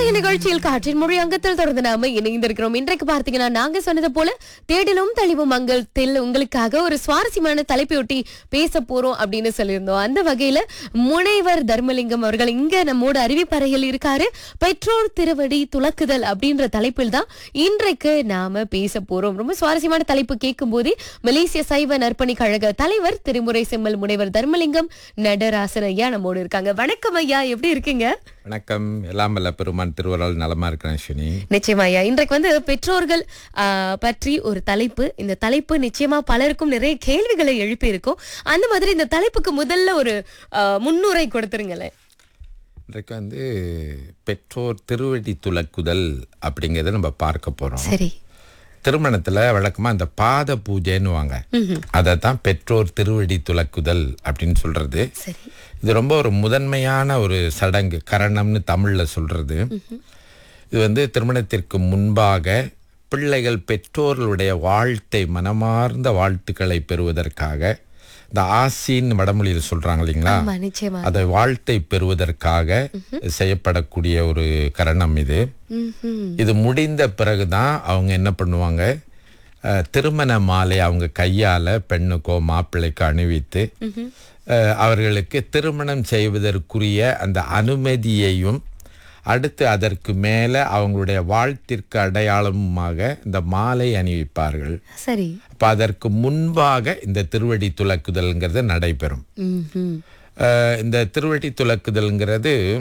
இன்றைய நிகழ்ச்சியில் காற்றின் மொழி அங்கத்தில் தொடர்ந்து நாம இணைந்திருக்கிறோம் இன்றைக்கு பார்த்தீங்கன்னா நாங்க சொன்னது போல தேடலும் தெளிவும் அங்கத்தில் உங்களுக்காக ஒரு சுவாரஸ்யமான தலைப்பையொட்டி பேச போறோம் அப்படின்னு சொல்லியிருந்தோம் அந்த வகையில முனைவர் தர்மலிங்கம் அவர்கள் இங்க நம்மோட அறிவிப்பறையில் இருக்காரு பெற்றோர் திருவடி துலக்குதல் அப்படின்ற தலைப்பில் தான் இன்றைக்கு நாம பேச போறோம் ரொம்ப சுவாரஸ்யமான தலைப்பு கேட்கும் போதே மலேசிய சைவ நற்பணி கழக தலைவர் திருமுறை செம்மல் முனைவர் தர்மலிங்கம் நடராசன் ஐயா நம்மோடு இருக்காங்க வணக்கம் ஐயா எப்படி இருக்கீங்க வணக்கம் எல்லாம் வல்ல பெருமான் திருவருள் நலமா இருக்கிறேன் அஸ்வினி நிச்சயமா ஐயா இன்றைக்கு வந்து பெற்றோர்கள் ஆ, பற்றி ஒரு தலைப்பு இந்த தலைப்பு நிச்சயமா பலருக்கும் நிறைய கேள்விகளை எழுப்பி இருக்கும் அந்த மாதிரி இந்த தலைப்புக்கு முதல்ல ஒரு ஆ, முன்னுரை கொடுத்துருங்களேன் இன்றைக்கு வந்து பெற்றோர் திருவடி துலக்குதல் அப்படிங்கிறத நம்ம பார்க்க போறோம் சரி திருமணத்துல வழக்கமா இந்த பாத பூஜைன்னுவாங்க அதை தான் பெற்றோர் திருவடி துலக்குதல் அப்படின்னு சொல்றது சரி இது ரொம்ப ஒரு முதன்மையான ஒரு சடங்கு கரணம்னு தமிழ்ல சொல்றது இது வந்து திருமணத்திற்கு முன்பாக பிள்ளைகள் பெற்றோர்களுடைய வாழ்த்தை மனமார்ந்த வாழ்த்துக்களை பெறுவதற்காக இந்த ஆசின்னு வடமொழியில் சொல்றாங்க இல்லைங்களா ஆமா நிச்சயமா அதை வாழ்த்தை பெறுவதற்காக செய்யப்படக்கூடிய ஒரு கரணம் இது ம்ஹும். இது முடிந்த பிறகுதான் அவங்க என்ன பண்ணுவாங்க அஹ், திருமண மாலை அவங்க கையால பெண்ணுக்கோ மாப்பிள்ளைக்கோ அணிவித்து அஹ், அவர்களுக்கு திருமணம் செய்வதற்குரிய அந்த அனுமதியையும் அடுத்து அதற்கு மேலே அவங்களுடைய வாழ்த்திற்கு அடையாளமாக இந்த மாலை அணிவிப்பார்கள் சரி அப்போ அதற்கு முன்பாக இந்த திருவடி துலக்குதல்ங்கிறது நடைபெறும் ம்ஹும். அஹ், இந்த திருவடி துலக்குதல்ங்கிறது